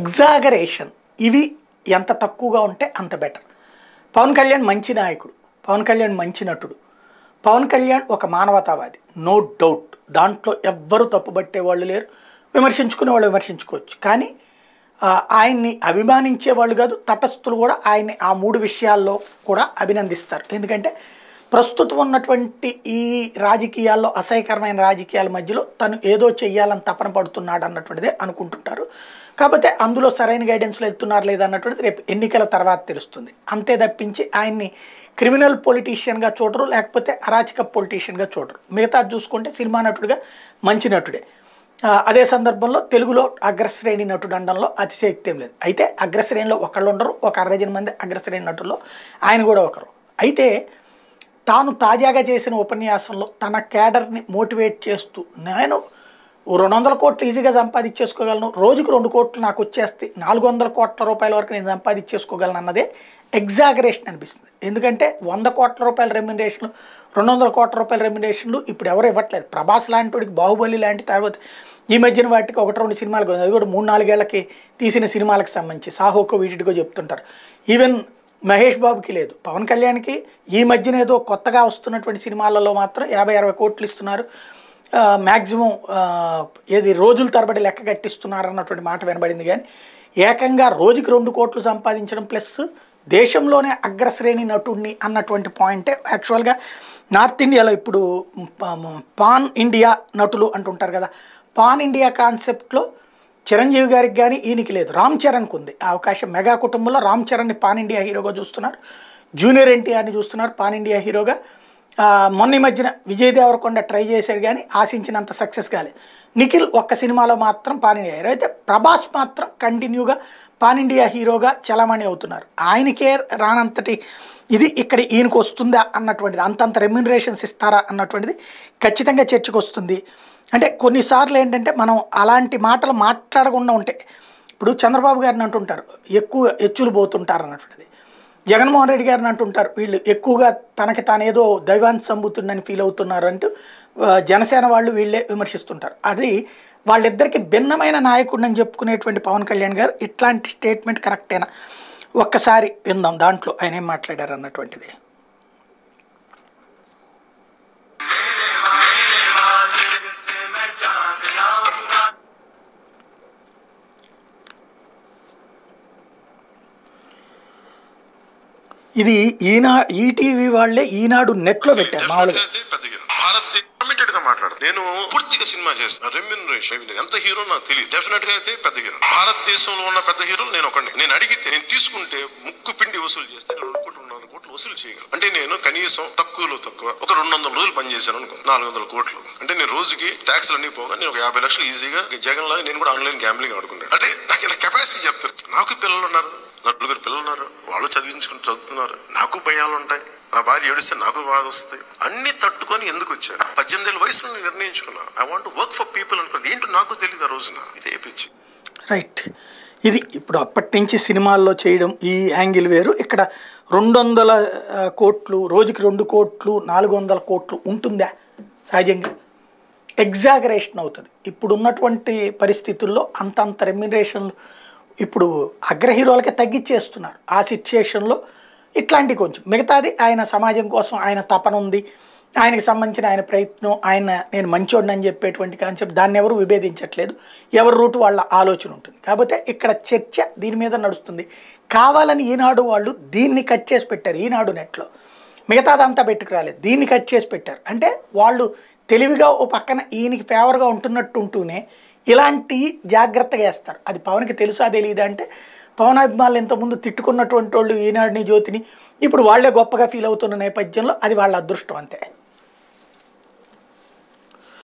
exaggeration ఇవి ఎంత తక్కువగా ఉంటే అంత బెటర్ పవన్ కళ్యాణ్ మంచి నాయకుడు పవన్ కళ్యాణ్ మంచి నటుడు పవన్ కళ్యాణ్ ఒక మానవతావాది నో డౌట్ దాంట్లో ఎవ్వరు తప్పుబట్టే వాళ్ళు లేరు విమర్శించుకునే వాళ్ళు విమర్శించుకోవచ్చు కానీ ఆ, ఆయన్ని అభిమానించే వాళ్ళు కాదు తటస్థులు కూడా ఆయన్ని ఆ మూడు విషయాల్లో కూడా అభినందిస్తారు ఎందుకంటే ప్రస్తుతం ఉన్నటువంటి ఈ రాజకీయాల్లో అసహ్యకరమైన రాజకీయాల మధ్యలో తను ఏదో చెయ్యాలని తపన పడుతున్నాడు అన్నటువంటిదే అనుకుంటుంటారు కాకపోతే అందులో సరైన గైడెన్స్లో వెళ్తున్నారు లేదా అన్నటువంటిది రేపు ఎన్నికల తర్వాత తెలుస్తుంది అంతే తప్పించి ఆయన్ని క్రిమినల్ పొలిటీషియన్గా చూడరు లేకపోతే అరాచక పొలిటీషియన్గా చూడరు మిగతా చూసుకుంటే సినిమా నటుడిగా మంచి నటుడే ఆ, అదే సందర్భంలో తెలుగులో అగ్రశ్రేణి నటుడు అనడంలో అతిశయక్తి ఏం లేదు అయితే అగ్రశ్రేణిలో ఒకళ్ళు ఉండరు ఒక అరవై జన మంది అగ్రశ్రేణి నటుల్లో ఆయన కూడా ఒకరు అయితే తాను తాజాగా చేసిన ఉపన్యాసంలో తన క్యాడర్ని మోటివేట్ చేస్తూ నేను ఓ రెండు వందల కోట్లు ఈజీగా సంపాదించేసుకోగలను రోజుకు రెండు కోట్లు నాకు వచ్చేస్తే నాలుగు వందల కోట్ల రూపాయల వరకు నేను సంపాదించేసుకోగలను అన్నదే ఎగ్జాగరేషన్ అనిపిస్తుంది ఎందుకంటే వంద కోట్ల రూపాయల రెమ్యునరేషన్లు రెండు వందల కోట్ల రూపాయల రెమ్యునరేషన్లు ఇప్పుడు ఎవరు ఇవ్వట్లేదు ప్రభాస్ లాంటి వాడికి బాహుబలి లాంటి తర్వాత ఈ మధ్యన వాటికి ఒకటి రెండు సినిమాలు అది కూడా మూడు నాలుగేళ్లకి తీసిన సినిమాలకు సంబంధించి సాహోకో వీటికో చెప్తుంటారు ఈవెన్ మహేష్ బాబుకి లేదు పవన్ కళ్యాణ్కి ఈ మధ్యన ఏదో కొత్తగా వస్తున్నటువంటి సినిమాలలో మాత్రం యాభై అరవై కోట్లు ఇస్తున్నారు మ్యాక్సిమం ఏది రోజుల తరబడి లెక్క కట్టిస్తున్నారు అన్నటువంటి మాట వినబడింది కానీ ఏకంగా రోజుకి రెండు కోట్లు సంపాదించడం ప్లస్ దేశంలోనే అగ్రశ్రేణి నటుడిని అన్నటువంటి పాయింటే యాక్చువల్గా నార్త్ ఇండియాలో ఇప్పుడు ప- పాన్ ఇండియా నటులు అంటుంటారు కదా పాన్ ఇండియా కాన్సెప్ట్లో చిరంజీవి గారికి కానీ ఈయనకి లేదు రామ్ చరణ్కి ఉంది ఆ అవకాశం మెగా కుటుంబంలో రామ్ చరణ్ని పాన్ ఇండియా హీరోగా చూస్తున్నారు జూనియర్ ఎన్టీఆర్ని చూస్తున్నారు పాన్ ఇండియా హీరోగా ఆ, మొన్న ఈ మధ్యన విజయ్ దేవరకొండ ట్రై చేశాడు కానీ ఆశించినంత సక్సెస్ కాలేదు నిఖిల్ ఒక్క సినిమాలో మాత్రం పాన్ ఇండియా హీరో అయితే ప్రభాస్ మాత్రం కంటిన్యూగా పాన్ ఇండియా హీరోగా చలామణి అవుతున్నారు ఆయనకే రానంతటి ఇది ఇక్కడ ఈయనకు వస్తుందా అన్నటువంటిది అంతంత రెమ్యునరేషన్స్ ఇస్తారా అన్నటువంటిది ఖచ్చితంగా చర్చకు వస్తుంది అంటే కొన్నిసార్లు ఏంటంటే మనం అలాంటి మాటలు మాట్లాడకుండా ఉంటే ఇప్పుడు చంద్రబాబు గారిని అంటుంటారు ఎక్కువ ఎచ్చులు పోతుంటారు అన్నటువంటిది జగన్మోహన్ రెడ్డి గారిని అంటుంటారు వీళ్ళు ఎక్కువగా తనకి తానేదో దైవాన్ని సంబుతుందని ఫీల్ అవుతున్నారు అంటూ ఆ, జనసేన వాళ్ళు వీళ్ళే విమర్శిస్తుంటారు అది వాళ్ళిద్దరికి భిన్నమైన నాయకుడిని అని చెప్పుకునేటువంటి పవన్ కళ్యాణ్ గారు ఇట్లాంటి స్టేట్మెంట్ కరెక్టేనా ఒక్కసారి విందాం దాంట్లో ఆయన ఏం మాట్లాడారు అన్నటువంటిది ఇది ఈనా ఈటీవీ వాళ్ళే ఈనాడు నెట్లో పెట్టారు మామూలుగా అయితే పెద్ద హీరో భారత్ కమిటెడ్ గా మాట్లాడు నేను పూర్తిగా సినిమా చేస్తాను రెమ్యూనరేషన్ ఎంత హీరో నాకు తెలియదు డెఫినెట్ గా అయితే పెద్ద హీరో భారతదేశంలో ఉన్న పెద్ద హీరోలు నేను ఒకటి నేను అడిగితే నేను తీసుకుంటే ముక్కు పిండి వసూలు చేస్తే నేను రెండు కోట్లు నాలుగు కోట్లు వసూలు చేయగలను అంటే నేను కనీసం తక్కువలో తక్కువ ఒక రెండు వందల రోజులు పనిచేశాను అనుకో నాలుగు వందల కోట్లు అంటే నేను రోజుకి ట్యాక్స్లు అన్ని పోగా నేను ఒక యాభై లక్షలు ఈజీగా జగన్ లాగా నేను కూడా ఆన్లైన్ గ్యాంబ్లింగ్ ఆడుకున్నాను అంటే నాకు ఇలా కెపాసిటీ చెప్తారు నాకు పిల్లలు ఉన్నారు నలుగురు పిల్లలు ఉన్నారు వాళ్ళు చదివించుకుని చదువుతున్నారు నాకు భయాలు ఉంటాయి నా భార్య ఏడిస్తే నాకు బాధ వస్తాయి అన్ని తట్టుకొని ఎందుకు వచ్చాను పద్దెనిమిది ఏళ్ళ వయసులో నేను నిర్ణయించుకున్నా I want work for people అనుకున్నది ఏంటో నాకు తెలియదు ఆ రోజున ఇదే పిచ్చి రైట్ ఇది ఇప్పుడు అప్పటి నుంచి సినిమాల్లో చేయడం ఈ యాంగిల్ వేరు ఇక్కడ రెండు వందల ఆ, కోట్లు రోజుకి రెండు కోట్లు నాలుగు వందల కోట్లు ఉంటుందా సహజంగా ఎగ్జాగరేషన్ అవుతుంది ఇప్పుడు ఉన్నటువంటి పరిస్థితుల్లో అంతంత రెమ్యునరేషన్లు ఇప్పుడు అగ్ర హీరోలకే తగ్గించేస్తున్నారు ఆ సిచ్యుయేషన్లో ఇట్లాంటి కొంచెం మిగతాది ఆయన సమాజం కోసం ఆయన తపన ఉంది ఆయనకి సంబంధించిన ఆయన ప్రయత్నం ఆయన నేను మంచోడిని అని చెప్పేటువంటి కాన్సెప్ట్ దాన్ని ఎవరు విభేదించట్లేదు ఎవరి రూటు వాళ్ళ ఆలోచన ఉంటుంది కాకపోతే ఇక్కడ చర్చ దీని మీద నడుస్తుంది కావాలని ఈనాడు వాళ్ళు దీన్ని కట్ చేసి పెట్టారు ఈనాడు నెట్లో మిగతాదంతా పెట్టుకురాలేదు దీన్ని కట్ చేసి పెట్టారు అంటే వాళ్ళు తెలివిగా ఓ పక్కన ఈయనకి ఫేవర్గా ఉంటున్నట్టు ఉంటూనే ఇలాంటి జాగ్రత్తగా వేస్తారు అది పవన్కి తెలుసా తెలియదా అంటే పవన్ అభిమానులు ఇంతకుముందు తిట్టుకున్నటువంటి వాళ్ళు ఈనాడిని జ్యోతిని ఇప్పుడు వాళ్ళే గొప్పగా ఫీల్ అవుతున్న నేపథ్యంలో అది వాళ్ళ అదృష్టం అంతే